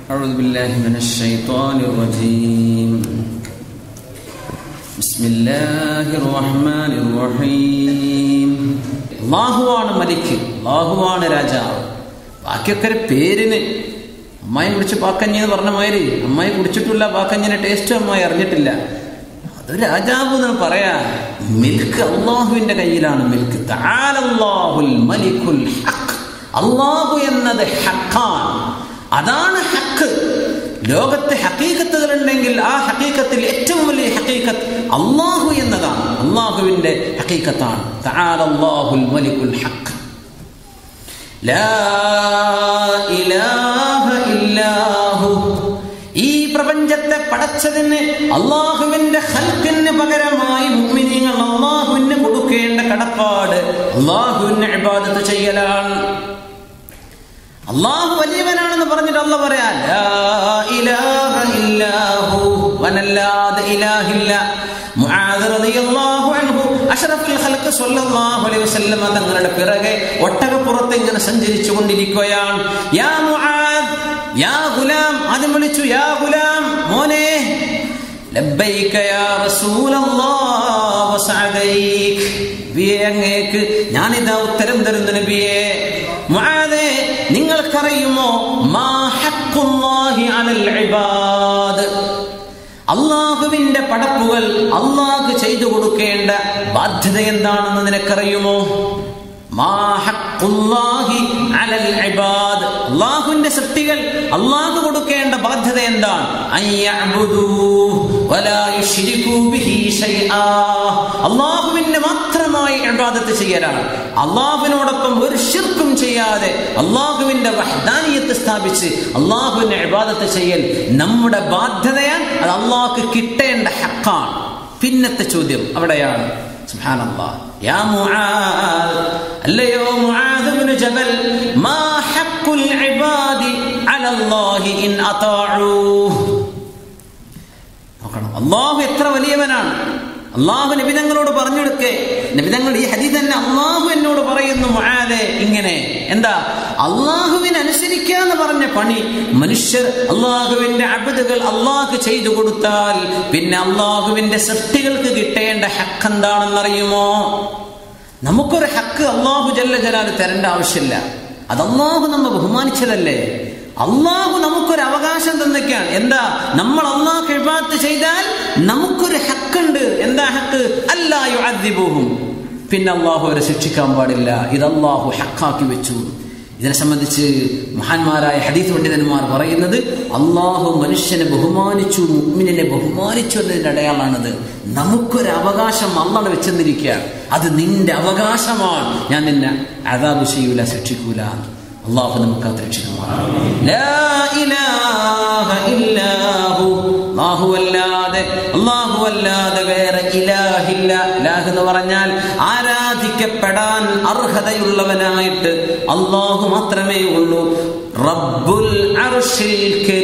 أعوذ بالله من الشيطان الرجيم بسم الله الرحمن الرحيم അള്ളാഹുവാണ് മലിക്ക് അള്ളാഹുവാണ് രാജാവ് ബാക്കിയൊക്കെ ഒരു പേരിന് അമ്മായി കുടിച്ച് പാക്കഞ്ഞി എന്ന് പറഞ്ഞ മാതിരി അമ്മായി കുടിച്ചിട്ടില്ല പാക്കഞ്ഞിന്റെ ടേസ്റ്റ് അമ്മായി അറിഞ്ഞിട്ടില്ല അത് രാജാവ് എന്ന് പറയാ മിൽക്ക് അള്ളാഹുവിന്റെ കയ്യിലാണ് മിൽക്ക് തആലല്ലാഹുൽ മലിക്കുൽ ഹഖ് അള്ളാഹു എന്നത് ഹക്കാണ് അതാണ് ഹക്ക് ലോകത്ത് ഹക്കീക്കത്തുകൾ ഉണ്ടെങ്കിൽ ആ ഹക്കീക്കത്തിൽ ഏറ്റവും വലിയ ഹക്കീക്കത്ത് അള്ളാഹു എന്നതാണ് അള്ളാഹുവിന്റെ ഹക്കീക്കത്താണ് തആലല്ലാഹുൽ മലിക്കുൽ ഹഖ് ലാ ഇലാഹ ഇല്ലാഹു ഈ പ്രപഞ്ചത്തെ പടച്ചതിന് അള്ളാഹുവിന്റെ ഹൽക്കിന് പകരമായി മുഅ്മിനീങ്ങൾ അള്ളാഹുവിന് കൊടുക്കേണ്ട കടപ്പാട് അള്ളാഹുവിന് ഇബാദത്ത് ചെയ്യലാണ് അള്ളാഹു വലിയവനാണെന്ന് പറഞ്ഞിട്ട് അല്ല പറയാ ലാ ഇലാഹ ഇല്ലാഹു വനല്ലാതെ ഇലാഹില്ല മുആദ് റളിയല്ലാഹു അൻഹു അഷ്റഫുൽ ഖൽഖ് സ്വല്ലല്ലാഹു അലൈഹി വസല്ലം തങ്ങളുടെ പിറകെ ഒട്ടകപ്പുറത്ത് ഇങ്ങനെ സഞ്ചരിച്ചു കൊണ്ടിരിക്കുകയാണ് യാ മുആദ് യാ ഗുലാം ആദ്യം വിളിച്ചു യാ ഗുലാം മോനെ ലബ്ബൈക യാ റസൂലല്ലാഹ് വസഅദൈക് നബിയേ അങ്ങേക്ക് ഞാനിതാ ഉത്തരം തരുന്നു നബിയേ മുആദേ നിങ്ങൾക്കറിയുമോ മാ ഹഖ്ഖുല്ലാഹി അലൽ ഇബാദ് അള്ളാഹുവിന്റെ പടപ്പുകൾ അള്ളാഹ് ചെയ്തു കൊടുക്കേണ്ട ബാധ്യത എന്താണെന്ന് നിനക്കറിയുമോ മാ ഹഖ്ഖുല്ലാഹി അലൽ ഇബാദ് അള്ളാഹുവിന്റെ സൃഷ്ടികൾ അള്ളാഹു കൊടുക്കേണ്ട ബാധ്യത എന്താണ് അയ്യഅ്ബുദൂഹു വലാ യുശ്രികൂ ബിഹി ശൈആ അള്ളാഹുവിന്റെ മാത്രമായി ഇബാദത്ത് ചെയ്യലാണ് അള്ളാഹുവിനോടൊപ്പം ഒരു ശിർക്കും ചെയ്യാതെ അള്ളാഹുവിന്റെ വഹ്ദാനിയത്ത് സ്ഥാപിച്ച് അള്ളാഹുവിന്റെ ഇബാദത്ത് ചെയ്യൽ നമ്മുടെ ബാധ്യതയാണ് അത് അള്ളാഹ്ക്ക് കിട്ടേണ്ട ഹക്കാണ് പിന്നത്തെ ചോദ്യം അവിടെയാണ് സുബ്ഹാനല്ലാഹ് യാ മുആദ് അല്ലയോ മുആദ് ഇബ്നു ജബൽ മാ ഹഖ്ഖുൽ ഇബാദി അലല്ലാഹി ഇൻ അതാഊഹു നോക്കണം അള്ളാഹു എത്ര വലിയവനാണ് അള്ളാഹു നബിതങ്ങളോട് പറഞ്ഞെടുക്കെ നബിതങ്ങൾ ഈ ഹദീസ് തന്നെ അള്ളാഹു എന്നോട് പറയുന്നു മുആദെ ഇങ്ങനെ എന്താ അള്ളാഹുവിനെ അനുസരിക്കാന്ന് പറഞ്ഞ പണി മനുഷ്യർ അള്ളാഹുവിന്റെ അബദുകൾ അള്ളാഹു ചെയ്തു കൊടുത്താൽ പിന്നെ അള്ളാഹുവിന്റെ സൃഷ്ടികൾക്ക് കിട്ടേണ്ട ഹക്ക് എന്താണെന്നറിയുമോ നമുക്കൊരു ഹക്ക് അള്ളാഹു ജല്ല ജലാല് തരേണ്ട ആവശ്യമില്ല അത് അള്ളാഹു നമ്മെ ബഹുമാനിച്ചതല്ലേ അള്ളാഹു നമുക്കൊരു അവകാശം തന്നൊക്കെയാണ് എന്താ നമ്മൾ അള്ളാഹ് ഇബാത്ത് ചെയ്താൽ നമുക്കൊരു ഹക്കുണ്ട് എന്താ ഹക്ക് അല്ലായു അദ്ദിബുഹും പിന്നെ അള്ളാഹു അവരെ ശിക്ഷിക്കാൻ പാടില്ല ഇത് അള്ളാഹു ഹക്കാക്കി വെച്ചു ഇതിനെ സംബന്ധിച്ച് മഹാന്മാരായ ഹദീസ് പണ്ഡിതന്മാർ പറയുന്നത് അള്ളാഹു മനുഷ്യനെ ബഹുമാനിച്ചു മുഗ്മിനെ ബഹുമാനിച്ചു എന്നതിന്റെ അടയാളാണത് നമുക്കൊരു അവകാശം അള്ളാണ് വെച്ചെന്നിരിക്കുക അത് നിന്റെ അവകാശമാണ് ഞാൻ നിന്നെ അതാബ് ചെയ്യൂല ശിക്ഷിക്കൂല അള്ളാഹു നമുക്ക് അല്ലാതെ അള്ളാഹു അല്ലാതെ വേറെ ഇലാഹില്ല ഇലാഹ് എന്ന് പറഞ്ഞാൽ ആരാധിക്കപ്പെടാൻ അർഹതയുള്ളവനായിട്ട് അള്ളാഹു മാത്രമേ ഉള്ളൂ റബ്ബുൽ അർഷിൽ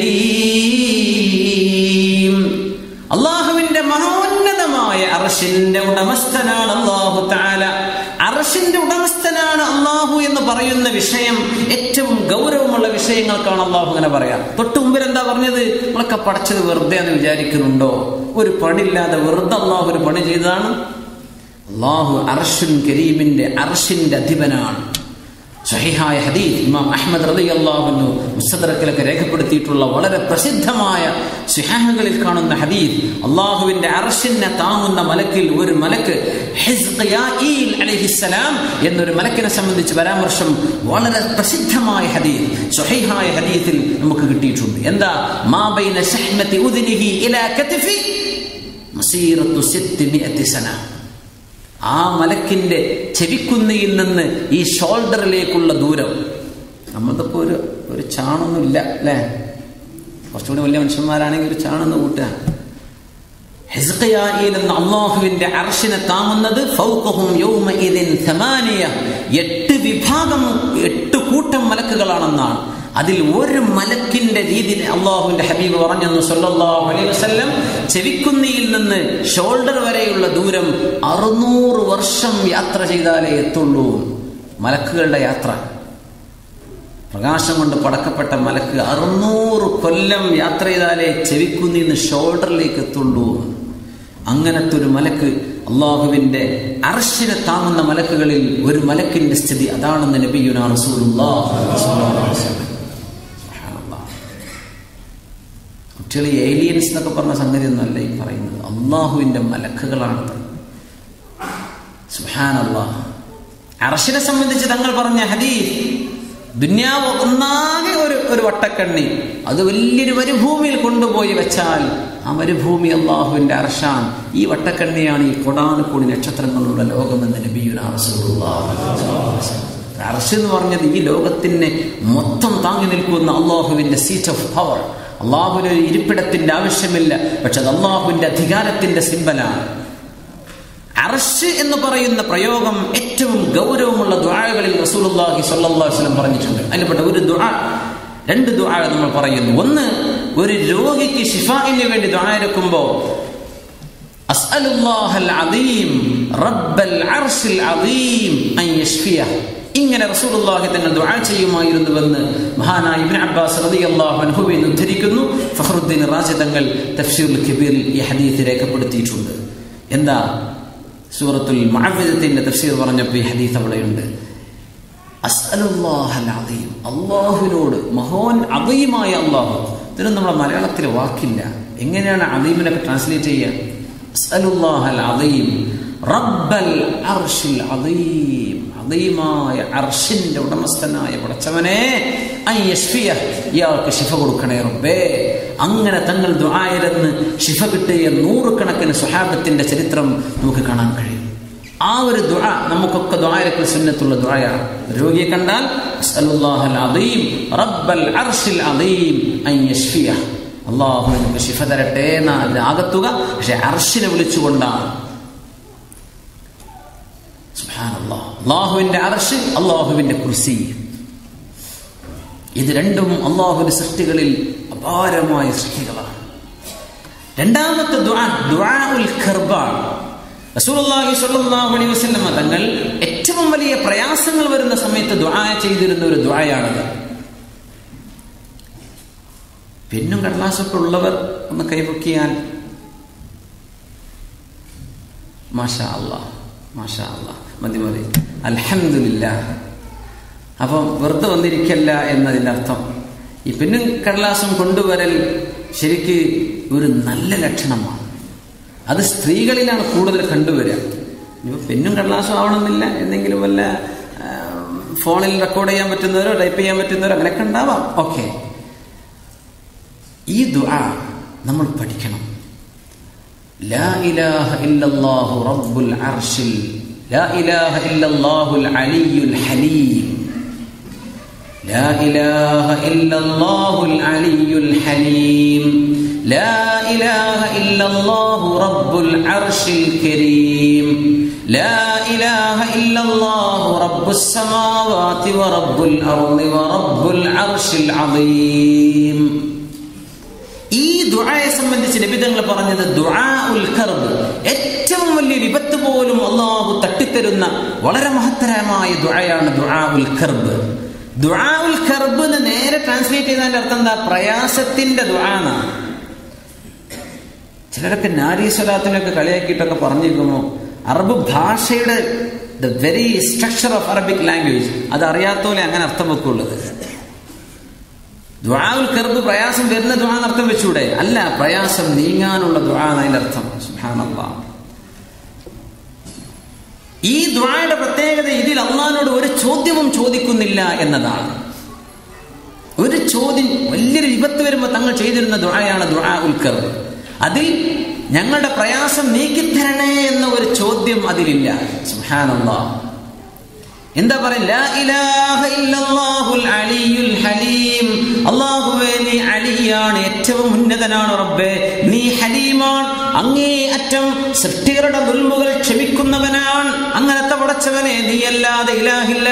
കരീം അള്ളാഹുവിന്റെ മഹോന്നതമായ അർഷിന്റെ ഉടമസ്ഥനാണ് അള്ളാഹു താല അർഷിന്റെ ഉടമസ്ഥനാണ് അള്ളാഹു എന്ന് പറയുന്ന വിഷയം ഏറ്റവും ഗൗരവമുള്ള വിഷയങ്ങൾക്കാണ് അള്ളാഹു അങ്ങനെ പറയാം തൊട്ട് മുമ്പിൽ എന്താ പറഞ്ഞത് നമ്മളൊക്കെ പഠിച്ചത് വെറുതെ എന്ന് വിചാരിക്കുന്നുണ്ടോ ഒരു പണിയില്ലാതെ വെറുതെ അള്ളാഹു ഒരു പണി ചെയ്തതാണ് അള്ളാഹു അർഷുൻ കരീമിന്റെ അർഷിന്റെ അധിപനാണ് സഹിഹായ ഹദീദ് ഇമാം അഹമ്മദ് റലി അള്ളാഹുന്നു മുസ്തദറക്കിലൊക്കെ രേഖപ്പെടുത്തിയിട്ടുള്ള വളരെ പ്രസിദ്ധമായ സുഹാഹുകളിൽ കാണുന്ന ഹദീദ് അള്ളാഹുവിന്റെ അർഷിനെ താങ്ങുന്ന മലക്കിൽ ഒരു മലക്ക് അലഹിസ്സലാം എന്നൊരു മലക്കിനെ സംബന്ധിച്ച് പരാമർശം വളരെ പ്രസിദ്ധമായ ഹദീദ് സഹിഹായ ഹദീദിൽ നമുക്ക് കിട്ടിയിട്ടുണ്ട് എന്താ മാബൈന ശഹ്മത്തി ഉദിനിഹി ഇലാ കതിഫി മസീറത്തു സിത്തി സന ആ മലക്കിന്റെ ചെവിക്കുന്നിയിൽ നിന്ന് ഈ ഷോൾഡറിലേക്കുള്ള ദൂരം നമ്മളിപ്പോ ഒരു ഒരു ചാണൊന്നും ഇല്ല അല്ലേ കുറച്ചുകൂടി വലിയ മനുഷ്യന്മാരാണെങ്കിൽ ഒരു ചാണെന്ന് കൂട്ടുക ഹെസ്ഖയായിൽ എന്ന അള്ളാഹുവിന്റെ അർഷിനെ താങ്ങുന്നത് ഫൗഖഹും യൗമഇദിൻ ഥമാനിയ എട്ട് വിഭാഗം എട്ട് കൂട്ടം മലക്കുകളാണെന്നാണ് അതിൽ ഒരു മലക്കിന്റെ രീതിയിൽ അള്ളാഹുവിന്റെ ഹബീബ് പറഞ്ഞെന്ന് സല്ലല്ലാഹു അലൈഹി വസല്ലം ചെവിക്കുന്നിയിൽ നിന്ന് ഷോൾഡർ വരെയുള്ള ദൂരം അറുന്നൂറ് വർഷം യാത്ര ചെയ്താലേ എത്തുള്ളൂ മലക്കുകളുടെ യാത്ര പ്രകാശം കൊണ്ട് പടക്കപ്പെട്ട മലക്ക് അറുന്നൂറ് കൊല്ലം യാത്ര ചെയ്താലേ ചെവിക്കുന്നിന്ന് ഷോൾഡറിലേക്ക് എത്തുള്ളൂ അങ്ങനത്തെ ഒരു മലക്ക് അള്ളാഹുവിന്റെ അർശിനെ താങ്ങുന്ന മലക്കുകളിൽ ഒരു മലക്കിന്റെ സ്ഥിതി അതാണെന്ന് നബിയുന കുട്ടികൾ ഏലിയൻസ് എന്നൊക്കെ പറഞ്ഞ സംഗതി ഒന്നല്ല ഈ പറയുന്നത് അള്ളാഹുവിന്റെ മലക്കുകളാണത് സുഹാനല്ലാ അർശിനെ സംബന്ധിച്ച് തങ്ങൾ പറഞ്ഞ ഹദീഫ് ദുന്യാവ് ഒന്നാകെ ഒരു ഒരു വട്ടക്കണ്ണി അത് വലിയൊരു മരുഭൂമിയിൽ കൊണ്ടുപോയി വെച്ചാൽ ആ മരുഭൂമി അള്ളാഹുവിന്റെ അർഷാൻ ഈ വട്ടക്കണ്ണിയാണ് ഈ കൊടാനുകൂടി നക്ഷത്രങ്ങളുടെ ലോകമെന്ന് നബിയുന അർഷ് എന്ന് പറഞ്ഞത് ഈ ലോകത്തിനെ മൊത്തം താങ്ങി നിൽക്കുന്ന അള്ളാഹുവിന്റെ സീറ്റ് ഓഫ് പവർ അള്ളാഹുവിന് ഒരു ഇരിപ്പിടത്തിന്റെ ആവശ്യമില്ല പക്ഷെ അത് അള്ളാഹുവിന്റെ അധികാരത്തിന്റെ സിമ്പലാണ് അർഷ് എന്ന് പറയുന്ന പ്രയോഗം ഏറ്റവും ഗൗരവമുള്ള ദുആകളിൽ റസൂലുള്ളാഹി സ്വല്ലല്ലാഹു അലൈഹി വസല്ലം പറഞ്ഞിട്ടുണ്ട് അതിൽപ്പെട്ട ഒരു ദുആ രണ്ട് ദുആ നമ്മൾ പറയുന്നു ഒന്ന് ഒരു രോഗിക്ക് ഷിഫാഇന് വേണ്ടി ദുആ എടുക്കുമ്പോൾ അസ്അലുല്ലാഹൽ അദീം റബ്ബൽ അർശിൽ അദീം അൻ യശ്ഫിയഹ് ഇങ്ങനെ റസൂലുള്ളാഹി തങ്ങൾ ദുആ ചെയ്യുമായിരുന്നുവെന്ന് മഹാനായ ഇബ്നു അബ്ബാസ് റളിയല്ലാഹു അൻഹുവിൽ നിന്ന് ഉദ്ധരിക്കുന്നു ഫഖറുദ്ദീൻ റാജി തങ്ങൾ തഫ്സീറുൽ കബീറിൽ ഈ ഹദീസ് രേഖപ്പെടുത്തിയിട്ടുണ്ട് എന്താ സൂറത്തുൽ മഅവിദത്തിന്റെ തഫ്സീർ പറഞ്ഞപ്പോൾ ഈ ഹദീസ് അവിടെയുണ്ട് അസ്അലുല്ലാഹൽ അള്ളാഹുവിനോട് മഹോൻ അദീമായ അള്ളാഹു ഇതിനും നമ്മുടെ മലയാളത്തിൽ വാക്കില്ല എങ്ങനെയാണ് അദീമിനൊക്കെ ട്രാൻസ്ലേറ്റ് ചെയ്യുക അസ്അലുല്ലാഹൽ അദീം റബ്ബൽ അർഷിൽ അദീം അദീമായ അർഷിന്റെ ഉടമസ്ഥനായ പടച്ചവനെ ഇയാൾക്ക് ശിഫ കൊടുക്കണേ റബ്ബേ അങ്ങനെ തങ്ങൾ ദുആയിലെന്ന് ശിഫ കിട്ടിയ നൂറുകണക്കിന് സുഹാബത്തിന്റെ ചരിത്രം നമുക്ക് കാണാൻ കഴിയും ആ ഒരു ദുആ നമുക്കൊക്കെ ദുആയിരത്തിൽ സുന്നത്തുള്ള ദുആയാണ് രോഗിയെ കണ്ടാൽ അസ്അലുല്ലാഹൽ അദീം റബ്ബൽ അർശിൽ അദീം അൻ യശ്ഫിയ അള്ളാഹു നമുക്ക് ശിഫ തരട്ടെ എന്ന അതിന് ആകത്തുക പക്ഷെ അർഷിനെ വിളിച്ചുകൊണ്ടാണ് അള്ളാഹുവിന്റെ അർഷ് അള്ളാഹുവിന്റെ കുർസി ഇത് രണ്ടും അള്ളാഹുവിന്റെ സൃഷ്ടികളിൽ അപാരമായ സൃഷ്ടികളാണ് രണ്ടാമത്തെ ദുആ ദുആഉൽ ഖർബാണ് റസൂലുള്ളാഹി സ്വല്ലല്ലാഹു അലൈഹി വസല്ലം തങ്ങൾ ഏറ്റവും വലിയ പ്രയാസങ്ങൾ വരുന്ന സമയത്ത് ദുആ ചെയ്തിരുന്ന ഒരു ദുആയാണത് പെന്നും കടലാസൊക്കെ ഉള്ളവർ ഒന്ന് കൈപൊക്കിയാൽ മാഷാ അല്ലാ മാഷാ അല്ലാ മതി മതി അൽഹംദുലില്ല അപ്പം വെറുതെ വന്നിരിക്കല്ല എന്നതിൻ്റെ അർത്ഥം ഈ പെണ്ണും കടലാസം കൊണ്ടുവരൽ ശരിക്ക് ഒരു നല്ല ലക്ഷണമാണ് അത് സ്ത്രീകളിലാണ് കൂടുതൽ കണ്ടുവരിക ഇനിയിപ്പോൾ പെണ്ണും കടലാസും ആവണമെന്നില്ല എന്തെങ്കിലും വല്ല ഫോണിൽ റെക്കോർഡ് ചെയ്യാൻ പറ്റുന്നവരോ ടൈപ്പ് ചെയ്യാൻ പറ്റുന്നവരോ അങ്ങനെയൊക്കെ ഉണ്ടാവാം ഓക്കെ ഈ ദുആ നമ്മൾ പഠിക്കണം لا إله إلا الله رب العرش لا إله إلا الله العلي الحليم لا إله إلا الله العلي الحليم لا إله إلا الله رب العرش الكريم لا إله إلا الله رب السماوات ورب الأرض ورب العرش العظيم ഈ ദുആയെ സംബന്ധിച്ച് ലഭിതങ്ങൾ പറഞ്ഞത് ദുആ ഉൽ കർബ് ഏറ്റവും വലിയ വിപത്ത് പോലും അള്ളാഹു തട്ടിത്തരുന്ന വളരെ മഹത്തരമായ ദുആയാണ് ദുആ ഉൽ കർബ് ദുആ ഉൽ കർബ് എന്ന് നേരെ ട്രാൻസ്ലേറ്റ് ചെയ്തതിന്റെ അർത്ഥം എന്താ പ്രയാസത്തിന്റെ ദുആ എന്നാണ് ചിലരൊക്കെ നാരി സ്വലാത്തിനൊക്കെ കളിയാക്കിയിട്ടൊക്കെ പറഞ്ഞിരിക്കുന്നു അറബ് ഭാഷയുടെ the very structure of Arabic language അത് അറിയാത്തോലെ അങ്ങനെ അർത്ഥം വെക്കുള്ളത് ദ്വാവുൽ കർബ് പ്രയാസം വരുന്ന ദ്വാ അർത്ഥം വെച്ചൂടെ അല്ല പ്രയാസം നീങ്ങാനുള്ള ദ്വാ എന്നതിന്റെ അർത്ഥം സുഹാനല്ലാ ഈ ദ്വായുടെ പ്രത്യേകത ഇതിൽ അള്ളഹാനോട് ഒരു ചോദ്യവും ചോദിക്കുന്നില്ല എന്നതാണ് ഒരു ചോദ്യം വലിയൊരു വിപത്ത് വരുമ്പോൾ തങ്ങൾ ചെയ്തിരുന്ന ദ്വായാണ് ദ്വാ ഉൽക്കർബ് അതിൽ ഞങ്ങളുടെ പ്രയാസം നീക്കിത്തരണേ എന്ന ഒരു ചോദ്യം അതിലില്ല സുഹാനല്ലാ എന്താ അള്ളാഹുവേ നീ അലിയാണ് ഏറ്റവും ഉന്നതനാണ് റബ്ബേ നീ ഹലീമാണ് അങ്ങേ അറ്റം സൃഷ്ടികളുടെ ദുൽമുകൾ ക്ഷമിക്കുന്നവനാണ് അങ്ങനത്തെ പടച്ചവനെ നീ അല്ലാതെ ഇലാഹില്ല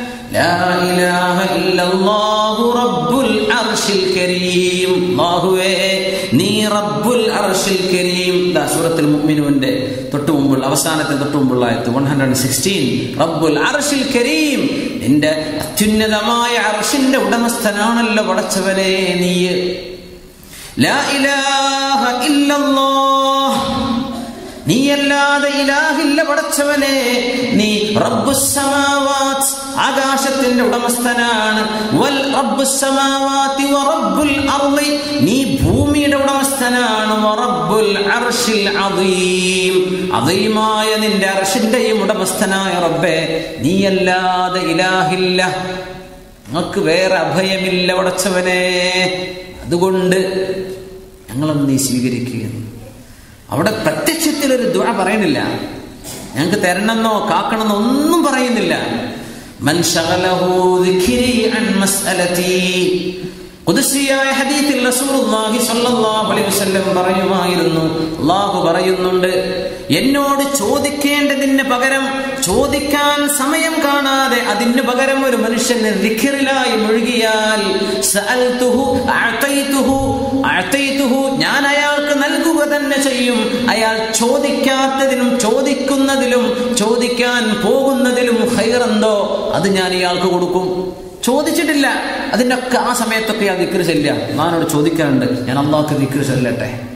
നീ റബ്ബുൽ അർഷിൽ കരീം സൂറത്തുൽ മുഅ്മിനൂന്റെ തൊട്ടു മുമ്പുള്ള അവസാനത്തെ തൊട്ടു മുമ്പുള്ള ആയത്ത് വൺ ഹൺഡ്രഡ് സിക്സ്റ്റീൻ റബ്ബുൽ അർഷിൽ കരീം നിന്റെ അത്യുന്നതമായ അർഷിന്റെ ഉടമസ്ഥനാണല്ലോ പടച്ചവനെ നീ ലാ ഇലാഹ ഇല്ലല്ലാഹ് നീയല്ലാതെ ഇലാഹില്ല പടച്ചവനെ നീ റബ്ബുസ്സമാവാത്ത് ആകാശത്തിന്റെ ഉടമസ്ഥനാണ് വൽ റബ്ബുസ്സമാവാത്തി വറബ്ബുൽ അർളി നീ ഭൂമിയുടെ ഉടമസ്ഥനാണ് വറബ്ബുൽ അർശിൽ അദീം അദീമായ നിന്റെ അർഷിന്റെയും ഉടമസ്ഥനായ റബ്ബേ നീയല്ലാതെ ഇലാഹില്ല നമുക്ക് വേറെ അഭയമില്ല പടച്ചവനെ അതുകൊണ്ട് ഞങ്ങളൊന്ന് നീ സ്വീകരിക്കുകയെന്ന് അവിടെ പ്രത്യക്ഷത്തിൽ ഒരു ദുആ പറയുന്നില്ല ഞങ്ങൾക്ക് തരണമെന്നോ കാക്കണമെന്നോ ഒന്നും പറയുന്നില്ല മൻ ശഗലഹു ദിക്രി അൻ മസ്അലതി ഖുദ്സിയായ ഹദീസിൽ റസൂലുള്ളാഹി സ്വല്ലല്ലാഹു അലൈഹി വസല്ലം പറയുമായിരുന്നു അല്ലാഹു പറയുന്നുണ്ട് എന്നോട് ചോദിക്കേണ്ടതിന് പകരം ചോദിക്കാൻ സമയം കാണാതെ അതിന് പകരം ഒരു മനുഷ്യന് ദിക്റിലായി മുഴുകിയാൽ സഅൽതുഹു അഅതൈതുഹു അഅതൈതുഹു ഞാൻ അയാൾക്ക് നൽകുക തന്നെ ചെയ്യും അയാൾ ചോദിക്കാത്തതിനും ചോദിക്കുന്നതിലും ചോദിക്കാൻ പോകുന്നതിലും ഹൈറെന്തോ അത് ഞാൻ ഇയാൾക്ക് കൊടുക്കും ചോദിച്ചിട്ടില്ല അതിൻ്റെ ഒക്കെ ആ സമയത്തൊക്കെ ആ ദിക്ർ ചെല്ലുക ഞാനോട് ചോദിക്കാനുണ്ട് ഞാൻ അള്ളാഹ്ക്ക് ദിക്ർ ചെല്ലട്ടെ